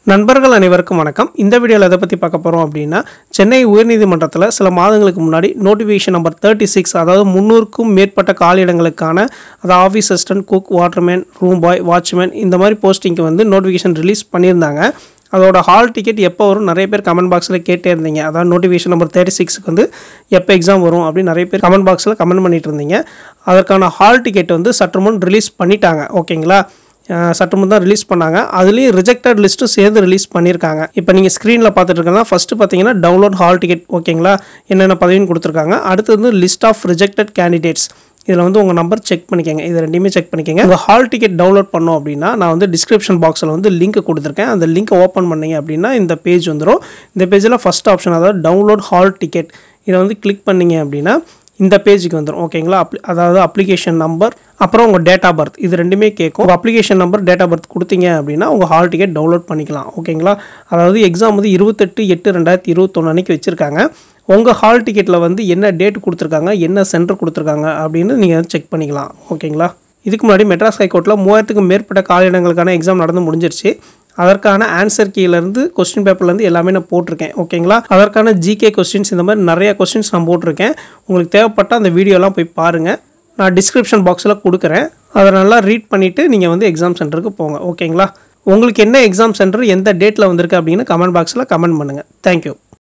நண்பர்கள் அனைவருக்கும் வணக்கம் இந்த வீடியோவில் எதை பற்றி பார்க்க போகிறோம் அப்படின்னா சென்னை உயர்நீதிமன்றத்தில் சில மாதங்களுக்கு முன்னாடி நோட்டிஃபிகேஷன் நம்பர் தேர்ட்டி சிக்ஸ் அதாவது முந்நூறுக்கும் மேற்பட்ட காலியிடங்களுக்கான அதாவது office assistant cook waterman room boy watchman இந்த மாதிரி போஸ்டிங்க்கு வந்து நோட்டிஃபிகேஷன் ரிலீஸ் பண்ணியிருந்தாங்க அதோட ஹால் டிக்கெட் எப்போ வரும் நிறைய பேர் கமெண்ட் பாக்ஸில் கேட்டே இருந்தீங்க அதாவது நோட்டிஃபிகேஷன் நம்பர் தேர்ட்டி சிக்ஸ்க்கு வந்து எப்போ எக்ஸாம் வரும் அப்படின்னு நிறைய பேர் கமெண்ட் பாக்ஸில் கமெண்ட் பண்ணிட்டு இருந்தீங்க அதற்கான ஹால் டிக்கெட் வந்து சற்று முன் ரிலீஸ் பண்ணிட்டாங்க ஓகேங்களா அஹ் சற்று முன் தான் ரிலீஸ் பண்ணாங்க அதுலேயும் ரிஜெக்டட் லிஸ்ட்டும் சேர்ந்து ரிலீஸ் பண்ணியிருக்காங்க இப்போ நீங்கள் ஸ்க்ரீனில் பார்த்துட்டு இருக்கா ஃபஸ்ட்டு பார்த்தீங்கன்னா டவுன்லோட் ஹால் டிக்கெட் ஓகேங்களா என்னென்ன பதவின்னு கொடுத்துருக்காங்க அடுத்து வந்து லிஸ்ட் ஆஃப் ரிஜெக்டட் கேண்டிடேட்ஸ் இதில் வந்து உங்கள் நம்பர் செக் பண்ணிக்கங்க இது ரெண்டையுமே செக் பண்ணிக்கங்க உங்கள் ஹால் டிக்கெட் டவுன்லோட் பண்ணோம் அப்படின்னா நான் வந்து டிஸ்கிரிப்ஷன் பாக்ஸில் வந்து லிங்க் கொடுத்துருக்கேன் அந்த லிங்க்கை ஓப்பன் பண்ணீங்க அப்படின்னா இந்த பேஜ் வந்துடும் இந்த பேஜில் ஃபஸ்ட் ஆப்ஷன் அதாவது டவுன்லோட் ஹால் டிக்கெட் இதை வந்து கிளிக் பண்ணீங்க அப்படின்னா இந்த பேஜுக்கு வந்துடும் ஓகேங்களா அப்ளி அதாவது அப்ளிகேஷன் நம்பர் அப்புறம் உங்கள் டேட் ஆஃப் பர்த் இது ரெண்டுமே கேட்கும் உங்கள் application number date of birth கொடுத்தீங்க அப்படின்னா உங்கள் ஹால் டிக்கெட் டவுன்லோட் பண்ணிக்கலாம் ஓகேங்களா அதாவது எக்ஸாம் வந்து இருபத்தெட்டு எட்டு ரெண்டாயிரத்தி இருபத்தொன்று அன்றைக்கி வச்சுருக்காங்க உங்கள் ஹால் டிக்கெட்டில் வந்து என்ன டேட் கொடுத்துருக்காங்க என்ன சென்டர் கொடுத்துருக்காங்க அப்படின்னு நீங்கள் செக் பண்ணிக்கலாம் ஓகேங்களா இதுக்கு முன்னாடி மெட்ராஸ் ஹைகோர்ட்டில் மூவாயிரத்துக்கும் மேற்பட்ட காலியிடங்களுக்கான எக்ஸாம் நடந்து முடிஞ்சிருச்சு அதற்கான ஆன்சர் கீழேருந்து கொஸ்டின் பேப்பர்லேருந்து எல்லாமே நான் போட்டிருக்கேன் ஓகேங்களா அதற்கான ஜிகே கொஸ்டின்ஸ் இந்த மாதிரி நிறைய கொஸ்டின்ஸ் நான் போட்டிருக்கேன் உங்களுக்கு தேவைப்பட்ட அந்த வீடியோலாம் போய் பாருங்கள் நான் டிஸ்கிரிப்ஷன் பாக்ஸில் கொடுக்குறேன் அதை நல்லா ரீட் பண்ணிவிட்டு நீங்கள் வந்து எக்ஸாம் சென்டருக்கு போங்க ஓகேங்களா உங்களுக்கு என்ன எக்ஸாம் சென்டர் எந்த டேட்டில் வந்திருக்கு அப்படின்னு கமெண்ட் பாக்ஸில் கமெண்ட் பண்ணுங்கள் தேங்க்யூ